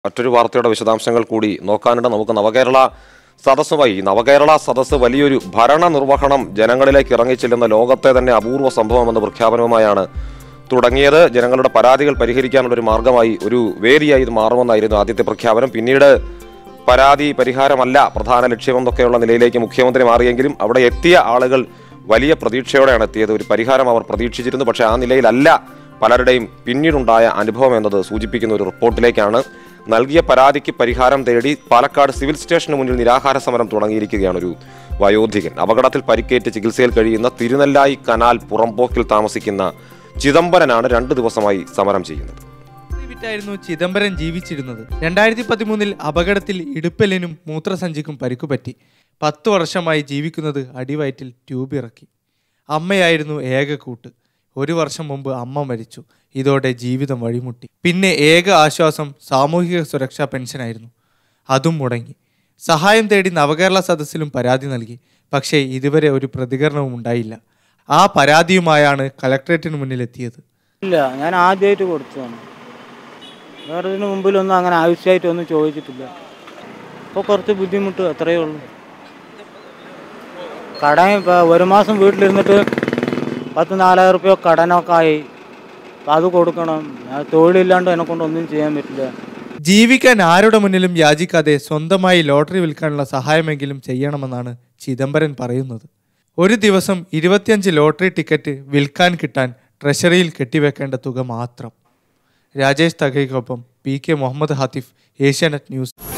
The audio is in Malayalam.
മറ്റൊരു വാർത്തയുടെ വിശദാംശങ്ങൾ കൂടി നോക്കാനുണ്ട് നമുക്ക് നവകേരള സദസ്സുമായി നവകേരള സദസ്സ് വലിയൊരു ഭരണ നിർവഹണം ജനങ്ങളിലേക്ക് ഇറങ്ങിച്ചെല്ലുന്ന ലോകത്തെ തന്നെ അപൂർവ സംഭവമെന്ന പ്രഖ്യാപനവുമായാണ് തുടങ്ങിയത് ജനങ്ങളുടെ പരാതികൾ പരിഹരിക്കാനുള്ള ഒരു മാർഗമായി ഒരു വേദിയായി ഇത് മാറുമെന്നായിരുന്നു ആദ്യത്തെ പ്രഖ്യാപനം പിന്നീട് പരാതി പരിഹാരമല്ല പ്രധാന ലക്ഷ്യമെന്നൊക്കെയുള്ള നിലയിലേക്ക് മുഖ്യമന്ത്രി മാറിയെങ്കിലും അവിടെ എത്തിയ ആളുകൾ വലിയ പ്രതീക്ഷയോടെയാണ് എത്തിയത് ഒരു പരിഹാരം അവർ പ്രതീക്ഷിച്ചിരുന്നു പക്ഷേ ആ നിലയിലല്ല പലരുടെയും പിന്നീടുണ്ടായ അനുഭവം എന്നത് സൂചിപ്പിക്കുന്ന ഒരു റിപ്പോർട്ടിലേക്കാണ് നൽകിയ പരാതിക്ക് പരിഹാരം തേടി പാലക്കാട് സിവിൽ സ്റ്റേഷന് മുന്നിൽ നിരാഹാര സമരം തുടങ്ങിയിരിക്കുകയാണ് ഒരു വയോധികൻ അപകടത്തിൽ പരിക്കേറ്റ് ചികിത്സയിൽ കഴിയുന്ന തിരുനെല്ലായി കനാൽ പുറമ്പോക്കിൽ താമസിക്കുന്ന ചിദംബരനാണ് രണ്ടു ദിവസമായി സമരം ചെയ്യുന്നത് വിറ്റായിരുന്നു ചിദംബരം ജീവിച്ചിരുന്നത് രണ്ടായിരത്തി പതിമൂന്നിൽ അപകടത്തിൽ ഇടുപ്പലിനും മൂത്രസഞ്ചിക്കും പരിക്കുപറ്റി പത്തു വർഷമായി ജീവിക്കുന്നത് അടിവയറ്റിൽ ട്യൂബ് ഇറക്കി അമ്മയായിരുന്നു ഏക കൂട്ട് ഒരു വർഷം മുമ്പ് അമ്മ മരിച്ചു ഇതോടെ ജീവിതം വഴിമുട്ടി പിന്നെ ഏക ആശ്വാസം സാമൂഹിക സുരക്ഷാ പെൻഷനായിരുന്നു അതും മുടങ്ങി സഹായം തേടി നവകേരള സദസ്സിലും പരാതി നൽകി പക്ഷേ ഇതുവരെ ഒരു പ്രതികരണവും ഉണ്ടായില്ല ആ പരാതിയുമായാണ് കലക്ട്രേറ്റിന് മുന്നിലെത്തിയത് ഇല്ല ഞാൻ ആദ്യമായിട്ട് കൊടുത്തതാണ് വേറെ ഇതിന് മുമ്പിലൊന്നും അങ്ങനെ ആവശ്യമായിട്ടൊന്നും ചോദിച്ചിട്ടില്ല ഇപ്പോൾ കുറച്ച് ബുദ്ധിമുട്ട് അത്രയേ ഉള്ളൂ കടം ഇപ്പോൾ ഒരു മാസം വീട്ടിലിരുന്നിട്ട് പത്ത് നാലായിരം റുപ്യ കടനൊക്കെ ആയി അപ്പം അത് കൊടുക്കണം ഞാൻ തൊഴിലില്ലാണ്ട് എന്നെ കൊണ്ട് ഒന്നും ചെയ്യാൻ പറ്റില്ല ജീവിക്കാൻ ആരുടെ മുന്നിലും യാചിക്കാതെ സ്വന്തമായി ലോട്ടറി വിൽക്കാനുള്ള സഹായമെങ്കിലും ചെയ്യണമെന്നാണ് ചിദംബരൻ പറയുന്നത് ഒരു ദിവസം ഇരുപത്തിയഞ്ച് ലോട്ടറി ടിക്കറ്റ് വിൽക്കാൻ കിട്ടാൻ ട്രഷറിയിൽ കെട്ടിവെക്കേണ്ട തുക മാത്രം രാജേഷ് തകയ്ക്കൊപ്പം P K Muhammad Hathif Asianet news